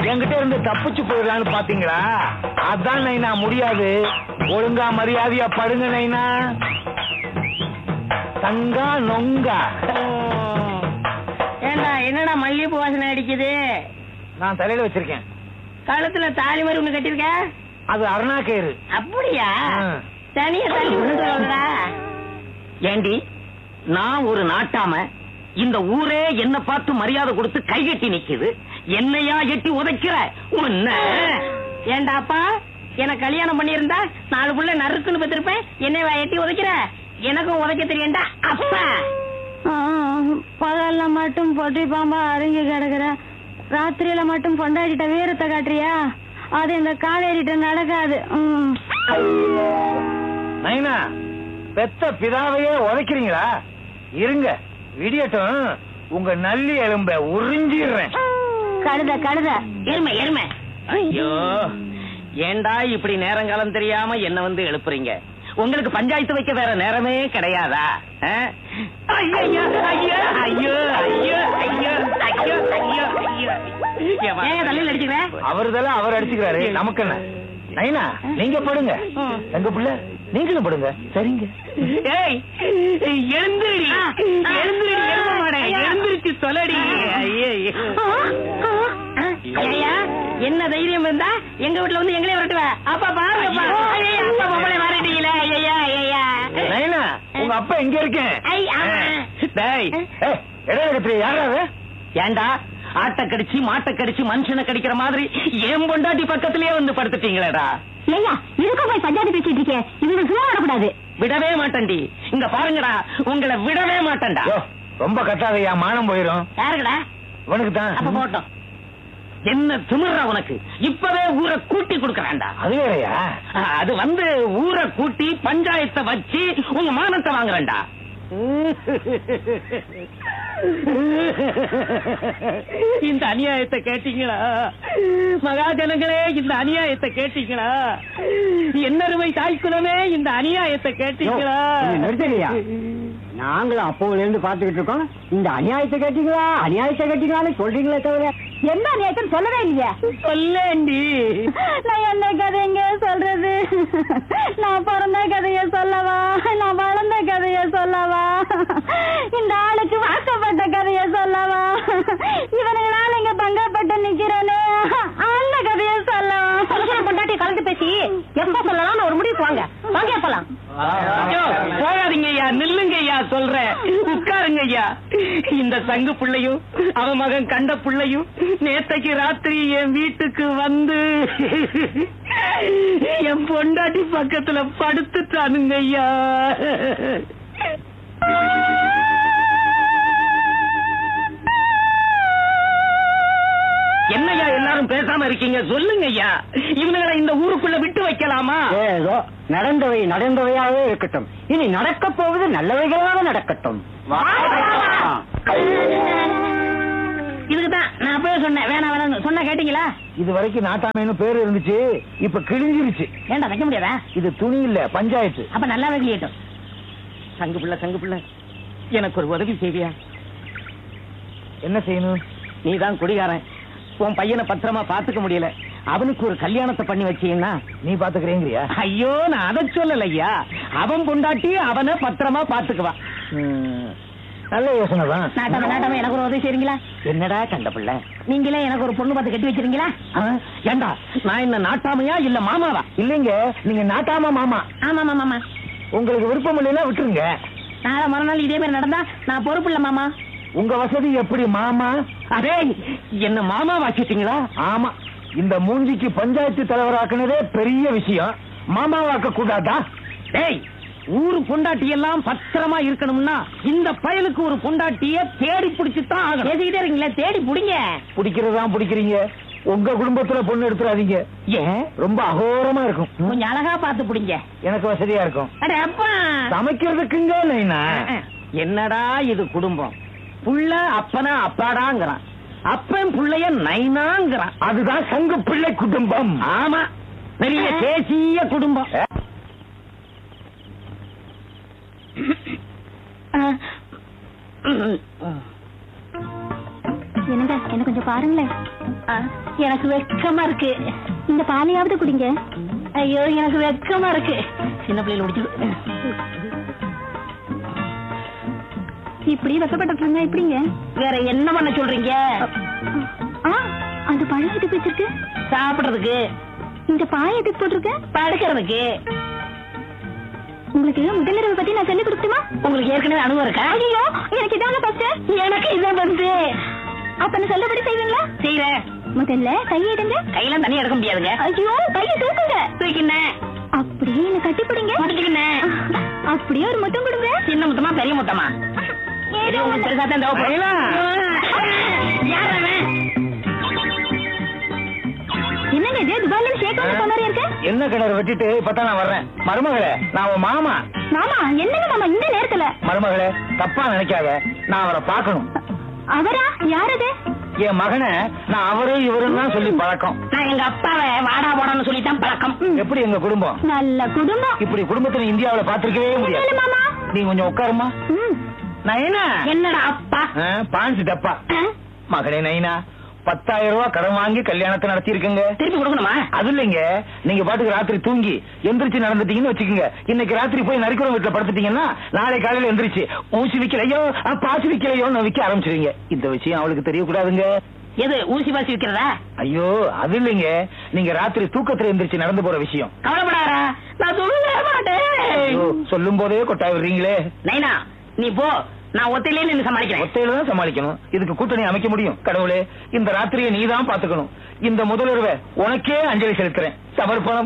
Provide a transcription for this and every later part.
என்கிட்ட இருந்து தப்பிச்சு போயிடலான்னு பாத்தீங்களா அதான் நைனா முடியாது ஒழுங்கா மரியாதையா படுங்க நைனா தங்கா நொங்கா ஏண்டா என்னடா மல்லிகைப்பூ வாசனை அடிக்குது நான் தலையில வச்சிருக்கேன் கழுத்துல தாலி மாதிரி ஒண்ணு கட்டிருக்க அது அருணா கயிறு அப்படியா ஆ. தனியா தள்ளி விட்டுடா ஏண்டி நான் ஒரு நாட்டாம இந்த ஊரே என்ன பார்த்து மரியாதை கொடுத்து கைகட்டி நிக்குது என்னையா எட்டி உதைக்கிற உன்ன ஏண்டாப்பா எனக்கு கல்யாணம் பண்ணியிருந்தா நாலு புள்ள நறுக்குன்னு பத்திருப்பேன் என்னை வா எட்டி உதைக்கிற எனக்கும் உதைக்க தெரியண்டா அப்பா பகல்ல மட்டும் பொட்டி பாம்பா அடங்கி கிடக்குற ராத்திரியில மட்டும் பொண்டாடிட்ட வீரத்தை காட்டுறியா அது இந்த காலேரிட்ட நடக்காது ம். நைனா பெத்த பிதாவையே உதைக்கிறீங்களா இருங்க விடியட்டும் உங்க நல்லி எலும்ப உறிஞ்சிடுறேன் கழுத கழுத எருமை எருமை ஐயோ ஏண்டா இப்படி நேரங்காலம் தெரியாம என்ன வந்து எழுப்புறீங்க உங்களுக்கு பஞ்சாயத்து வைக்க வேற நேரமே கிடையாதா ஆ? ஐயையோ, ஐயோ, ஐயோ, ஐயோ, ஐயோ, ஐயோ, ஐயோ, ஐயோ. ஏம்மா? ஏன் தலையில அடிச்சுக்கிற அவருதெல்லாம் அவர் அடிச்சுக்கிறாரு நமக்கு என்ன நைனா நீங்க படுங்க எங்க பிள்ளை நீங்களும் படுங்க சரிங்க ஏய் எழுந்துடி ஆ, ஆ. எழுந்துடி எழுத மாடே எழுந்திருச்சு சொல்லடி ஐயையோ. ஐயா என்ன தைரியம் இருந்தா எங்க வீட்டுல வந்து எங்களே விரட்டுவ அப்பா பாருங்கப்பா ஐயா, அப்பா பொம்பளை மாறிட்டீங்களே ஐயா ஐயா நைனா உங்க அப்பா எங்க இருக்கேன் ஐ, ஆமா. டேய் ஏய், இடையில கத்திரி யாராவது ஏண்டா ஆட்டை கடிச்சு மாட்டை கடிச்சு மனுஷனை கடிக்கிற மாதிரி ஏன் பொண்டாட்டி பக்கத்திலேயே வந்து படுத்துட்டீங்களேடா ஐயா இதுக்கும் போய் பஞ்சாயத்து பேசிட்டு இருக்கேன் இவங்க சும்மா வரக்கூடாது விடவே மாட்டேன்டி இங்க பாருங்கடா உங்களை விடவே மாட்டேன்டா யோ, ரொம்ப கத்தாதையா மானம் போயிரும் யாருக்குடா உனக்கு அப்ப தான் போட்டோம் என்ன திமிர்றா உனக்கு இப்பவே ஊரை கூட்டி கொடுக்கறான்டா அது வேறயா அது வந்து ஊரை கூட்டி பஞ்சாயத்தை வச்சு உங்க மானத்தை வாங்குறேன்டா இந்த அநியாயத்தை கேட்டீங்களா மகாஜனங்களே இந்த அநியாயத்தை கேட்டீங்களா என்னருமை தாய்க்குலமே இந்த அநியாயத்தை கேட்டீங்களா நிறுத்தலையா நாங்களும் அப்போல இருந்து பாத்துக்கிட்டு இருக்கோம் இந்த அநியாயத்தை கேட்டீங்களா அநியாயத்தை கேட்டீங்களான்னு சொல்றீங்களே தவிர என்ன நேற்று சொல்லவே இல்லையா சொல்லேண்டி நான் என்ன கதைங்க சொல்றது நான் பிறந்த கதைய சொல்லவா நான் வளர்ந்த கதைய சொல்லவா இந்த ஆளுக்கு வாக்கப்பட்ட கதைய சொல்லவா இவனுங்களால இங்க பங்கப்பட்டு நிக்கிறேனே அந்த கதைய சொல்லவா பொண்டாட்டி கலந்து பேசி எப்ப சொல்லலாம்னு ஒரு முடிவுக்கு வாங்க வாங்க போலாம் ஐயோ, போகாதீங்க ஐயா நில்லுங்க ஐயா சொல்றேன் உட்காருங்க ஐயா இந்த சங்கு பிள்ளையும் அவன் மகன் கண்ட பிள்ளையும் நேத்தைக்கு ராத்திரி என் வீட்டுக்கு வந்து என் பொண்டாட்டி பக்கத்துல படுத்துட்டானுங்க ஐயா என்னய்யா எல்லாரும் பேசாம இருக்கீங்க சொல்லுங்க ஐயா இவனுங்களை இந்த ஊருக்குள்ள விட்டு வைக்கலாமா ஏதோ நடந்தவை நடந்தவையாவே இருக்கட்டும் இனி நடக்க போவது நல்லவைகளாக நடக்கட்டும் இதுக்குதான் நான் அப்பவே சொன்னேன் வேணாம் வேணாம் சொன்ன கேட்டீங்களா இது வரைக்கும் நாட்டாமைன்னு பேர் இருந்துச்சு இப்ப கிழிஞ்சிருச்சு ஏன்டா வைக்க முடியாதா இது துணி இல்ல பஞ்சாயத்து அப்ப நல்லா வைக்கட்டும் சங்கு பிள்ளை சங்கு பிள்ளை எனக்கு ஒரு உதவி செய்வியா என்ன செய்யணும் நீதான் குடிகாரன் உன் பையனை பத்திரமா பாத்துக்க முடியல அவனுக்கு ஒரு கல்யாணத்தை பண்ணி வச்சீங்கன்னா நீ பாத்துக்கிறேங்கிறியா ஐயோ நான் அதை சொல்லல ஐயா அவன் பொண்டாட்டி அவனை பத்திரமா பாத்துக்குவான் ம், நல்ல யோசனை தான் நாட்டாம நாட்டாம எனக்கு ஒரு உதவி செய்றீங்களா என்னடா கண்ட பிள்ளை நீங்களே எனக்கு ஒரு பொண்ணு பார்த்து கட்டி வச்சிருக்கீங்களா ஆ? ஏண்டா நான் என்ன நாட்டாமையா இல்ல மாமாவா இல்லைங்க நீங்க நாட்டாம மாமா ஆமா ஆமா ஆமா உங்களுக்கு விருப்பம் இல்லைன்னா விட்டுருங்க நாளை மறுநாள் இதே மாதிரி நடந்தா நான் பொறுப்பு இல்ல மாமா உங்க வசதி எப்படி மாமா அதே என்ன மாமா வாச்சிட்டீங்களா ஆமா இந்த மூஞ்சிக்கு பஞ்சாயத்து தலைவராக்குனதே பெரிய விஷயம் மாமாவாக்க கூடாதா டேய் ஊரு பொண்டாட்டி எல்லாம் பத்திரமா இருக்கணும்னா இந்த பயலுக்கு ஒரு பொண்டாட்டிய தேடி பிடிச்சு தான் ஆகணும் பேசிக்கிட்டே இருக்கீங்களே தேடி புடிங்க பிடிக்கிறதா பிடிக்கிறீங்க உங்க குடும்பத்துல பொண்ணு எடுத்துறாதீங்க ஏன் ரொம்ப அகோரமா இருக்கும் கொஞ்சம் அழகா பார்த்து புடிங்க எனக்கு வசதியா இருக்கும் அட அப்பா சமைக்கிறதுக்குங்க நைனா என்னடா இது குடும்பம் புள்ள அப்பனா அப்பாடாங்கிறான் அப்பன் புள்ளைய நைனாங்கிறான் அதுதான் சங்கு பிள்ளை குடும்பம் ஆமா பெரிய தேசிய குடும்பம் என்னங்க என்ன கொஞ்சம் பாருங்களேன் எனக்கு வெக்கமா இருக்கு இந்த பாலையாவது குடிங்க ஐயோ எனக்கு வெக்கமா இருக்கு சின்ன பிள்ளைல குடிச்சு இப்படி வெக்கப்பட்டு இருந்தா எப்படிங்க வேற என்ன பண்ண சொல்றீங்க ஆ அந்த பழம் எதுக்கு வச்சிருக்கு சாப்பிடுறதுக்கு இந்த பாய் எதுக்கு போட்டிருக்கு படுக்கிறதுக்கு உங்களுக்கு முதலிரவு பத்தி நான் சொல்லி கொடுத்துமா உங்களுக்கு ஏற்கனவே அனுபவம் இருக்கா ஐயோ எனக்கு இதாங்க ஃபர்ஸ்ட் எனக்கு இதான் வந்து அப்ப நான் சொல்லபடி செய்வீங்களா செய்யறேன் முதல்ல கையை எடுங்க கையெல்லாம் தனியா எடுக்க முடியாதுங்க ஐயோ கையை தூக்குங்க தூக்கினேன் அப்படியே என்ன கட்டி பிடிங்க முடிச்சுக்கினேன் அப்படியே ஒரு முத்தம் கொடுங்க சின்ன முத்தமா பெரிய முத்தமா ஏதோ இது உங்களுக்கு பெருசா தான் தேவைப்படும். ஐயா. யார் அவன்? என்னங்க இது துபாய்ல ஷேக் பண்ண சொன்னாரே இருக்கு என்ன கிணறு வெட்டிட்டு இப்பதான் நான் வர்றேன் மருமகளே நான் உன் மாமா மாமா என்னங்க மாமா இந்த நேரத்துல மருமகளே தப்பா நினைக்காத நான் அவரை பார்க்கணும் அவரா யார் அது என் மகனை நான் அவரு இவருன்னு தான் சொல்லி பழக்கம் நான் எங்க அப்பாவை வாடா போடான்னு சொல்லித்தான் பழக்கம் எப்படி எங்க குடும்பம் நல்ல குடும்பம் இப்படி குடும்பத்தை நீ இந்தியாவுல பாத்திருக்கவே இல்ல முடியாது மாமா நீ கொஞ்சம் உட்காருமா ம். நைனா என்னடா அப்பா ஆ, பாஞ்சு டப்பா ஆ? மகளே நைனா பத்தாயிரம் ரூபாய் கடன் வாங்கி கல்யாணத்தை நடத்தி இருக்கங்க திருப்பி கொடுக்கணுமா அது இல்லைங்க நீங்க பாட்டுக்கு ராத்திரி தூங்கி எந்திரிச்சு நடந்துட்டீங்கன்னு வச்சுக்கோங்க இன்னைக்கு ராத்திரி போய் நரிக்குறம் வீட்டுல படுத்துட்டீங்கன்னா நாளை காலையில எந்திரிச்சு ஊசி விக்கலையோ அஹ், பாசி விக்கலையோன்னு விக்க ஆரம்பிச்சிருவீங்க இந்த விஷயம் அவளுக்கு தெரியக்கூடாதுங்க எது ஊசி பாசி விக்கிறதா ஐயோ அது இல்லைங்க நீங்க ராத்திரி தூக்கத்துல எந்திரிச்சு நடந்து போற விஷயம் கவலைப்படாதா நான் சொல்லவே ஐயோ, மாட்டேன் சொல்லும் போதே கொட்டாய் விடுறீங்களே நைனா நீ போ நான் ஒத்தையிலே நின்று சமாளிக்கிறேன் ஒத்தையில தான் சமாளிக்கணும் இதுக்கு கூட்டணி அமைக்க முடியும் கடவுளே இந்த ராத்திரியை நீ தான் பாத்துக்கணும் இந்த முதலுறவை உனக்கே அஞ்சலி செலுத்துறேன் சமர்ப்பணம்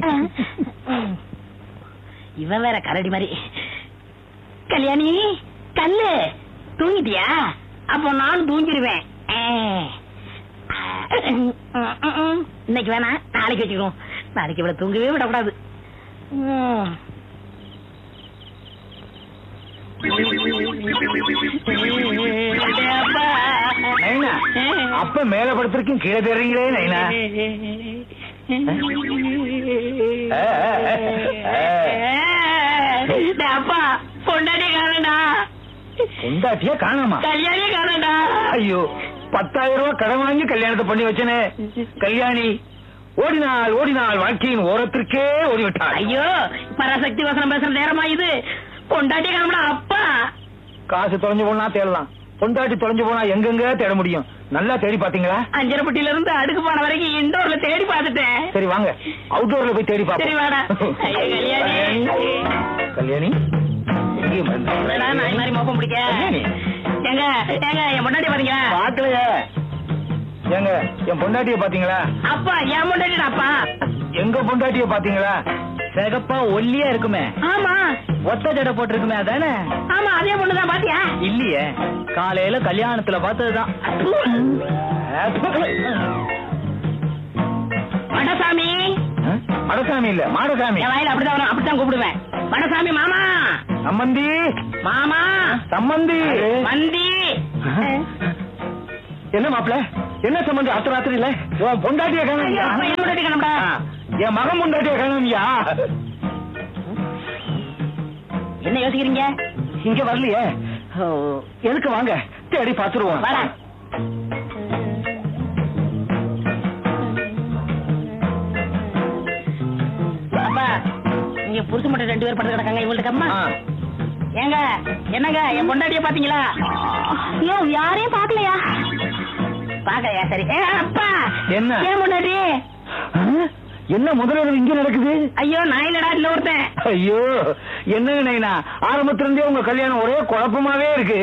இவன் வேற கரடி மாதிரி கல்யாணி கல்லு தூங்கிட்டியா அப்போ நானும் தூங்கிடுவேன் ஆ. இன்னைக்கு வேணா நாளைக்கு வச்சுக்கிறோம் நாளைக்கு இவ்வளவு தூங்கவே விடக்கூடாது ம். அப்பா. நைனா அப்ப மேல படுத்திருக்கும் கீழே தெரியுங்களே நைனா ஆ, ஆ, ஆ. டேய் அப்பா பொண்டாட்டி காணடா பொண்டாட்டியா காணாமா கல்யாணி காணடா ஐயோ பத்தாயிரம் ரூபாய் கடன் வாங்கி கல்யாணத்தை பண்ணி வச்சனே கல்யாணி ஓடினாள் ஓடினாள் வாழ்க்கையின் ஓரத்திற்கே ஓடிவிட்டாள் ஐயோ பராசக்தி வசனம் பேசுற நேரமா இது பொண்டாட்டி காணடா அப்பா காசு தொலைஞ்சு போனா தேடலாம் பொண்டாட்டி தொலைஞ்சு போனா எங்கெங்க தேட முடியும் நல்லா தேடி பாத்தீங்களா அஞ்சரப்பட்டியில இருந்து அடுக்கு போன வரைக்கும் இண்டோர்ல தேடி பார்த்துட்டேன் சரி வாங்க அவுட்டோர்ல போய் தேடி சரி வாடா பாப்போம் ஐயோ, கல்யாணி கல்யாணி எங்கேயும் மறந்து- என்னடா நாய் மாதிரி மோப்பம் பிடிக்க கல்யாணி. ஏங்க ஏங்க என் பொண்டாட்டி பாத்தீங்களா பாக்கலையே ஏங்க என் பொண்டாட்டிய பாத்தீங்களா அப்பா என் பொண்டாட்டி அப்பா எங்க பொண்டாட்டிய பாத்தீங்களா சிகப்பா ஒல்லியா இருக்குமே ஆமா ஒத்த ஜடை போட்டிருக்குமே அதானே ஆமா அதே பொண்ணுதான் பாத்தியா இல்லையே காலையில கல்யாணத்துல பார்த்ததுதான் வடசாமி மடசாமி இல்ல மாடசாமி என் வாயில அப்படிதான் வரும் அப்படித்தான் கூப்பிடுவேன் வடசாமி மாமா சம்மந்தி மாமா சம்மந்தி மந்தி என்ன மாப்பிள என்ன சம்பந்தம் அத்த ராத்திரி இல்ல உன் பொண்டாட்டிய ஐயோ, காணோம்யா அப்ப என் பொண்டாட்டி காணோம்டா. என் மகன் பொண்டாட்டிய காணோம்யா என்ன யோசிக்கிறீங்க இங்க வரலையே ஓ, எதுக்கு வாங்க தேடி பாத்துருவோம் வாடா அப்பா நீங்க புருஷ மட்டும் ரெண்டு பேர் படுத்து கிடக்காங்க இவங்கள்ட்ட கம்மா ஆ. ஏங்க என்னங்க என் பொண்டாட்டிய பாத்தீங்களா ஐயோ யாரையும் பாக்கலையா பாக்கலையா சரி ஏ, அப்பா என்ன? ஏன் பொண்டாட்டி ஆ? என்ன முதல்வர் இங்க நடக்குது ஐயோ நான் இல்லடா இல்ல ஒருத்தன் ஐயோ என்னங்க நைனா ஆரம்பத்துல இருந்தே உங்க கல்யாணம் ஒரே குழப்பமாவே இருக்கு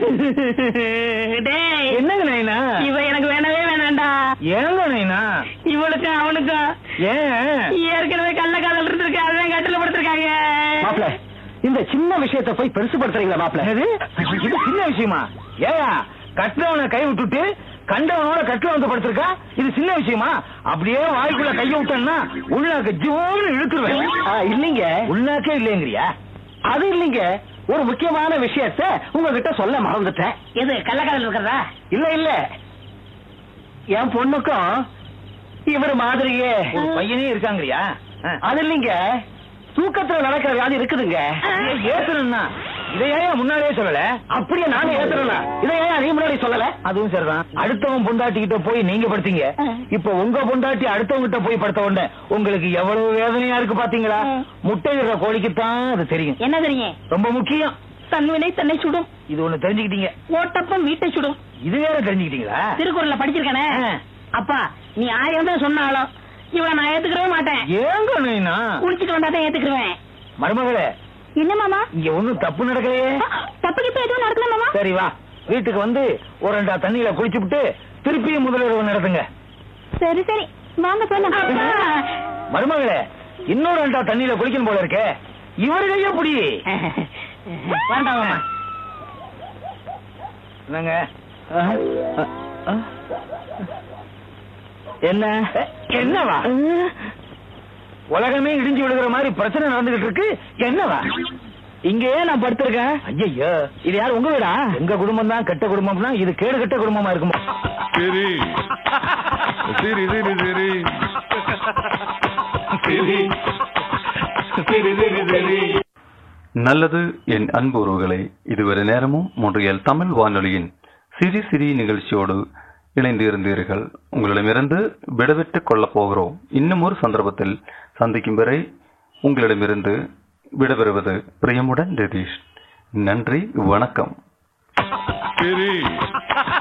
டேய் என்னங்க நைனா இவ எனக்கு வேணவே வேணாம்டா ஏங்க நைனா இவளுக்கும் அவனுக்கும் ஏன் ஏற்கனவே கள்ள காதல் இருந்திருக்கு அதான் கட்டில படுத்திருக்காங்க மாப்ள இந்த சின்ன விஷயத்தை போய் பெருசுபடுத்துறீங்களா மாப்ள இது இது சின்ன விஷயமா ஏயா கட்டுறவனை கை விட்டுட்டு கண்டவனோட கட்டுல வந்து படுத்திருக்கா இது சின்ன விஷயமா அப்படியே வாய்க்குள்ள கைய விட்டேன்னா உள்நாக்க ஜோன்னு இழுத்துருவேன் இல்லீங்க உள்நாக்கே இல்லைங்கிறியா அது இல்லீங்க ஒரு முக்கியமான விஷயத்த உங்ககிட்ட சொல்ல மறந்துட்டேன் எது கள்ள காதல் இருக்கிறதா இல்ல இல்ல என் பொண்ணுக்கும் இவர் மாதிரியே ஒரு பையனே இருக்காங்கறியா அது இல்லைங்க தூக்கத்துல நடக்கிற வியாதி இருக்குதுங்க ஏத்தணும்னா இதை ஏன் முன்னாடியே சொல்லல அப்படியே நானே ஏத்துறேனா இதை ஏன் நீ முன்னாடி சொல்லல அதுவும் சரிதான் அடுத்தவன் பொண்டாட்டி கிட்ட போய் நீங்க படுத்தீங்க இப்ப உங்க பொண்டாட்டி அடுத்தவங்க கிட்ட போய் படுத்த உடனே உங்களுக்கு எவ்வளவு வேதனையா இருக்கு பாத்தீங்களா ம். முட்டையிடுற கோழிக்கு தான் அது தெரியும் என்ன தெரியும் ரொம்ப முக்கியம் தன்வினை தன்னை சுடும் இது ஒண்ணு தெரிஞ்சுக்கிட்டீங்க ஓட்டப்பம் வீட்டை சுடும் இது வேற தெரிஞ்சுக்கிட்டீங்களா திருக்குறள்ல படிச்சிருக்கானே ஆ. அப்பா நீ ஆயிரம் தான் சொன்னாலும் இவன் நான் ஏத்துக்கவே மாட்டேன் ஏங்க நீனா குளிச்சுட்டு வந்தா தான் ஏத்துக்குருவேன் மருமகளே என்ன மாமா இங்க ஒண்ணும் தப்பு நடக்கலையே தப்பு கிட்ட எதுவும் நடக்கல மாமா சரி வா வீட்டுக்கு வந்து ஒரு ரெண்டா தண்ணியில குளிச்சு விட்டு திருப்பியும் முதலிரவு நடத்துங்க சரி சரி வாங்க போலாம் மருமகளே இன்னொரு ரெண்டா தண்ணியில குளிக்கணும் போல இருக்கே இவரு கைய புடி வேண்டாம் மாமா என்னங்க என்ன என்னவா உலகமே இடிஞ்சு விழுகிற மாதிரி பிரச்சனை நடந்துகிட்டு இருக்கு என்னவா இங்கேயே நான் படுத்திருக்கேன் ஐயோ இது யார் உங்க வீடா எங்க குடும்பம் தான் கெட்ட குடும்பம்னா இது கேடு கெட்ட குடும்பமா இருக்குமா சரி சரி சரி சரி சரி சரி சரி சரி நல்லது என் அன்பு உறவுகளே இதுவரை நேரமும் மொன்றியல் தமிழ் வானொலியின் சிரி சிரி நிகழ்ச்சியோடு இணைந்து இருந்தீர்கள் உங்களிடமிருந்து விடைபெற்றுக் கொள்ளப் போகிறோம் இன்னும் ஒரு சந்தர்ப்பத்தில் சந்திக்கும் வரை உங்களிடமிருந்து விடைபெறுவது பிரியமுடன் ரதீஷ் நன்றி வணக்கம் சரி